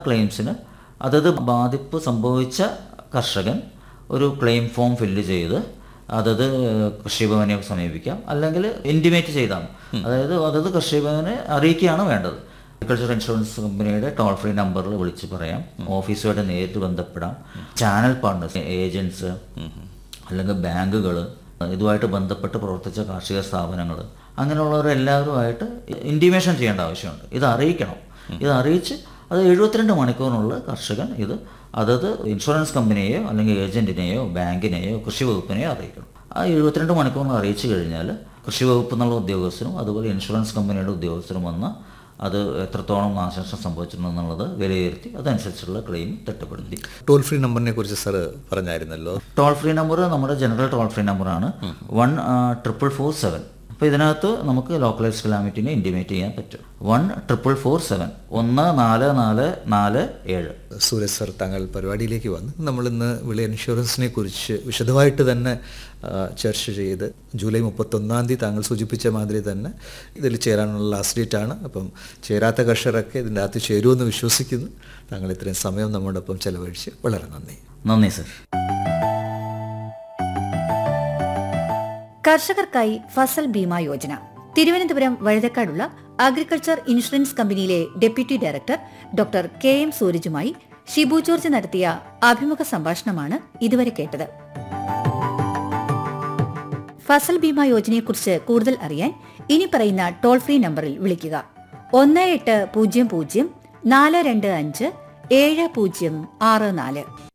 ക്ലെയിംസിന് അതത് ബാധിപ്പ് സംഭവിച്ച കർഷകൻ ഒരു ക്ലെയിം ഫോം ഫില്ല് ചെയ്ത് അതത് കൃഷിഭവനെ സമീപിക്കാം അല്ലെങ്കിൽ ഇൻറ്റിമേറ്റ് ചെയ്താൽ മതി. അതായത് അതത് കൃഷിഭവനെ അറിയിക്കുകയാണ് വേണ്ടത് അഗ്രികൾച്ചർ ഇൻഷുറൻസ് കമ്പനിയുടെ ടോൾ ഫ്രീ നമ്പറിൽ വിളിച്ച് പറയാം ഓഫീസുമായിട്ട് നേരിട്ട് ബന്ധപ്പെടാം ചാനൽ പാർട്ട്നേഴ്സ് ഏജൻസ് അല്ലെങ്കിൽ ബാങ്കുകൾ ഇതുമായിട്ട് ബന്ധപ്പെട്ട് പ്രവർത്തിച്ച കാർഷിക സ്ഥാപനങ്ങൾ അങ്ങനെയുള്ളവരെല്ലാവരുമായിട്ട് ഇൻറ്റിമേഷൻ ചെയ്യേണ്ട ആവശ്യമുണ്ട് ഇത് അറിയിക്കണം ഇത് അറിയിച്ച് അത് എഴുപത്തിരണ്ട് മണിക്കൂറിനുള്ളിൽ കർഷകൻ ഇത് അതത് ഇൻഷുറൻസ് കമ്പനിയെയോ അല്ലെങ്കിൽ ഏജന്റിനെയോ ബാങ്കിനെയോ കൃഷി വകുപ്പിനെയോ അറിയിക്കണം ആ എഴുപത്തിരണ്ട് മണിക്കൂറിന് അറിയിച്ചു കഴിഞ്ഞാൽ കൃഷി വകുപ്പ് എന്നുള്ള ഉദ്യോഗസ്ഥരും അതുപോലെ ഇൻഷുറൻസ് കമ്പനിയുടെ ഉദ്യോഗസ്ഥരും വന്ന് അത് എത്രത്തോളം നാശനഷ്ടം സംഭവിച്ചിട്ടുണ്ടെന്നുള്ളത് വിലയിരുത്തി അതനുസരിച്ചുള്ള ക്ലെയിം തിട്ടപ്പെടുത്തി ടോൾ ഫ്രീ നമ്പറിനെ കുറിച്ച് സാറ് പറഞ്ഞായിരുന്നല്ലോ ടോൾ ഫ്രീ നമ്പർ നമ്മുടെ ജനറൽ ടോൾ ഫ്രീ നമ്പറാണ് വൺ ട്രിപ്പിൾ ഫോർ സെവൻ അപ്പോൾ ഇതിനകത്ത് നമുക്ക് ലോക്കലൈസ് കലാമിറ്റിനെ ഇൻറ്റിമേറ്റ് ചെയ്യാൻ പറ്റും വൺ ട്രിപ്പിൾ ഫോർ സെവൻ ഒന്ന് നാല് നാല് നാല് ഏഴ് സൂരജ് സർ താങ്കൾ പരിപാടിയിലേക്ക് വന്ന് നമ്മളിന്ന് വിള ഇൻഷുറൻസിനെ കുറിച്ച് വിശദമായിട്ട് തന്നെ ആ, ചർച്ച ചെയ്ത് ജൂലൈ മുപ്പത്തൊന്നാം തീയതി താങ്കൾ സൂചിപ്പിച്ച മാതിരി തന്നെ ഇതിൽ ചേരാനുള്ള ലാസ്റ്റ് ഡേറ്റ് ആണ് അപ്പം ചേരാത്ത കർഷകരൊക്കെ ഇതിൻ്റെ അകത്ത് ചേരുമെന്ന് വിശ്വസിക്കുന്നു താങ്കൾ ഇത്രയും സമയം നമ്മോടൊപ്പം ചെലവഴിച്ച് വളരെ നന്ദി നന്ദി സർ കർഷകർക്കായി ഫസൽ ബീമ യോജന തിരുവനന്തപുരം വഴുതക്കാടുള്ള അഗ്രികൾച്ചർ ഇൻഷുറൻസ് കമ്പനിയിലെ deputy director doctor K M സൂരജുമായി ഷിബു ജോർജ് നടത്തിയ അഭിമുഖ സംഭാഷണമാണ് ഇതുവരെ കേട്ടത് ഫസൽ ബീമ യോജനയെക്കുറിച്ച് കൂടുതൽ അറിയാൻ ഇനി പറയുന്ന ടോൾ ഫ്രീ നമ്പറിൽ വിളിക്കുക ഒന്ന് എട്ട് പൂജ്യം പൂജ്യം നാല് രണ്ട് അഞ്ച് ഏഴ് പൂജ്യം ആറ് നാല്